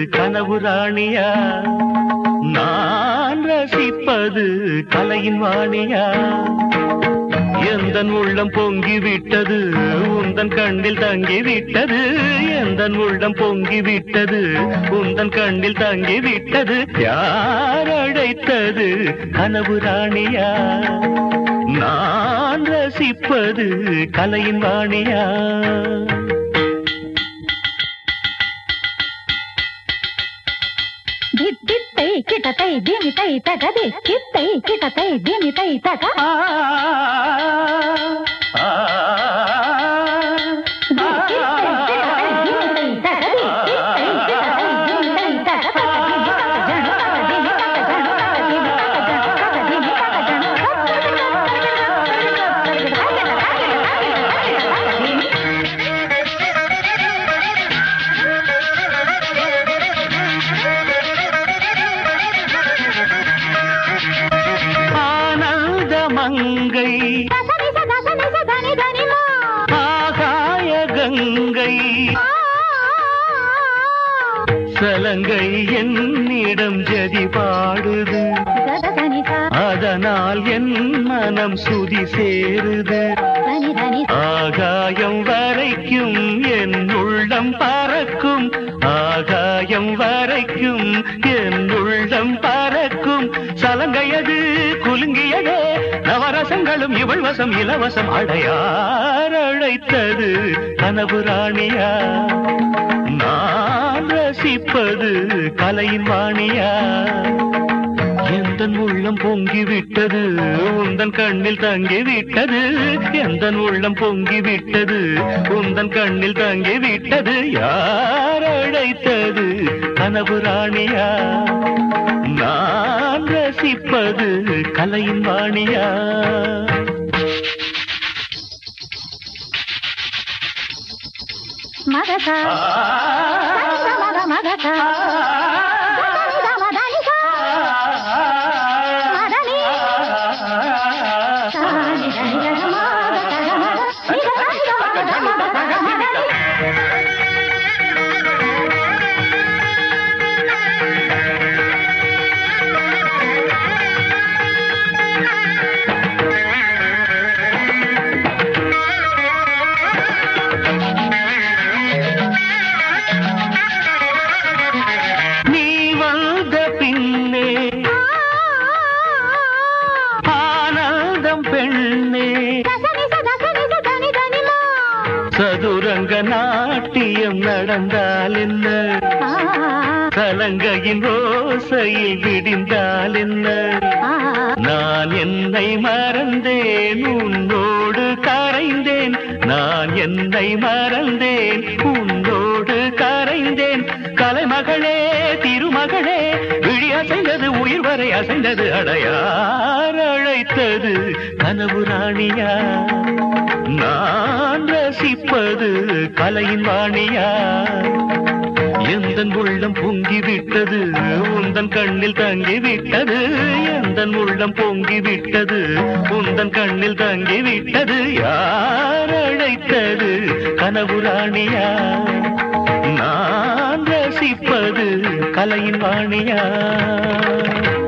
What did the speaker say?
கனவு ராணியா நான் ரசிப்பது கலையின் வாணியா எந்தன் உள்ளம் பொங்கி விட்டது உந்தன் கண்ணில் தங்கி விட்டது எந்தன் உள்ளம் பொங்கி விட்டது உந்தன் கண்ணில் தங்கி விட்டது யார் அழைத்தது கனவு ராணியா நான் ரசிப்பது கலையின் வாணியா தித்தித்தை கிட்டத்தை திமித்தை தகதி கித்தை கிட்டத்தை திமித்தை தக ஆ, ஆ, ஆனந்த மங்கை ஆகாய கங்கை சலங்கை என்னிடம் ஜதி பாடுது அதனால் என் மனம் சுதி சேருது ஆகாயம் வரைக்கும் என் உள்ளம் பறக்கும் ஆகாயம் வரைக்கும் என் உள்ளம் பறக்கும் சலங்கையது குலுங்கியதே நவரசங்களும் இவள் வசம் இலவசம் அடையார் அழைத்தது கனவு ராணியா நான் ரசிப்பது கலையின் வாணியா எந்தன் உள்ளம் பொங்கி விட்டது உந்தன் கண்ணில் தங்கி விட்டது எந்தன் உள்ளம் பொங்கி விட்டது உந்தன் கண்ணில் தங்கி விட்டது யார் அழைத்தது கனவு ராணியா நான் ரசிப்பது கலையின் வாணியா மகசா மக மகசா நீ வந்த பின்னே ஆனந்தம் பெண்ணே சதுரங்க நாட்டியம் நடந்தால் என்ன கலங்கையின் ஓசையில் விடிந்தால் என்ன நான் என்னை மறந்தேன் உன்னோடு கரைந்தேன் நான் என்னை மறந்தேன் உன்னோடு கரைந்தேன் கலைமகளே திருமகளே விழி அசைந்தது உயிர் வரை அசைந்தது அடையார் அழைத்தது கனவு ராணியா நான் ரசிப்பது கலையின் வாணியா எந்தன் உள்ளம் பொங்கி விட்டது உந்தன் கண்ணில் தங்கி விட்டது எந்தன் உள்ளம் பொங்கி விட்டது உந்தன் கண்ணில் தங்கி விட்டது யார் அழைத்தது கனவு ராணியா நான் ரசிப்பது கலையின் வாணியா